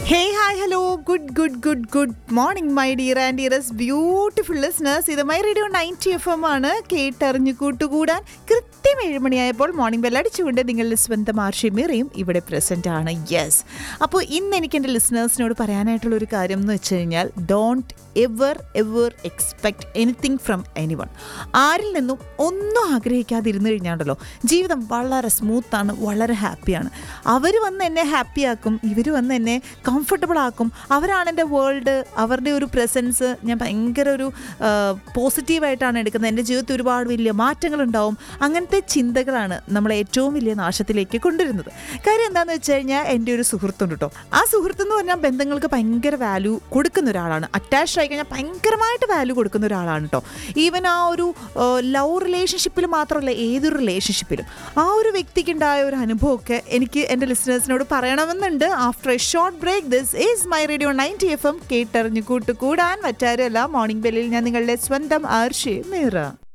hey hi hello good good good good morning my dear and dearest beautiful listeners ഇത് my radio ninety F M ആണ് കേട്ടറിഞ്ഞു കൂട്ടുകൂടാൻ കൃത്യം ഏഴുമണിയായപ്പോൾ morning ബെല്ലടിച്ചുകൊണ്ട് നിങ്ങളുടെ സ്വന്തം ആർഷിമീറയും ഇവിടെ പ്രസന്റ് ആണ് യെസ് അപ്പോൾ ഇന്ന് എനിക്ക് എൻ്റെ ലിസ്നേഴ്സിനോട് പറയാനായിട്ടുള്ള ഒരു കാര്യം എന്ന് വെച്ച് കഴിഞ്ഞാൽ don't ever ever expect anything from anyone ആരിൽ നിന്നും ഒന്നും ആഗ്രഹിക്കാതിരുന്നു കഴിഞ്ഞാണ്ടല്ലോ ജീവിതം വളരെ സ്മൂത്താണ് വളരെ ഹാപ്പിയാണ് അവർ വന്ന് എന്നെ ഹാപ്പിയാക്കും ഇവർ വന്ന് എന്നെ കംഫർട്ടബിൾ ആക്കും അവരാണ് എൻ്റെ വേൾഡ് അവരുടെ ഒരു പ്രസൻസ് ഞാൻ ഭയങ്കര ഒരു പോസിറ്റീവായിട്ടാണ് എടുക്കുന്നത് എൻ്റെ ജീവിതത്തിൽ ഒരുപാട് വലിയ മാറ്റങ്ങളുണ്ടാവും അങ്ങനത്തെ ചിന്തകളാണ് നമ്മളെ ഏറ്റവും വലിയ നാശത്തിലേക്ക് കൊണ്ടുവരുന്നത് കാര്യം എന്താണെന്ന് വെച്ച് കഴിഞ്ഞാൽ എൻ്റെ ഒരു സുഹൃത്തുണ്ട് കേട്ടോ ആ സുഹൃത്ത് എന്ന് പറഞ്ഞാൽ ബന്ധങ്ങൾക്ക് ഭയങ്കര വാല്യൂ കൊടുക്കുന്ന ഒരാളാണ് അറ്റാച്ച് ആയി കഴിഞ്ഞാൽ ഭയങ്കരമായിട്ട് വാല്യൂ കൊടുക്കുന്ന ഒരാളാണ് കേട്ടോ ഈവൻ ആ ഒരു ലവ് റിലേഷൻഷിപ്പിൽ മാത്രമല്ല ഏതൊരു റിലേഷൻഷിപ്പിലും ആ ഒരു വ്യക്തിക്കുണ്ടായ ഒരു അനുഭവമൊക്കെ എനിക്ക് എൻ്റെ ലിസണേഴ്സിനോട് പറയണമെന്നുണ്ട് after a short break this is my radio ninety F M കേട്ടറിഞ്ഞു കൂട്ടുകൂടാൻ മറ്റാരുമല്ല മോർണിംഗ് ബെല്ലിൽ ഞാൻ നിങ്ങളുടെ സ്വന്തം ആർഷി മീറ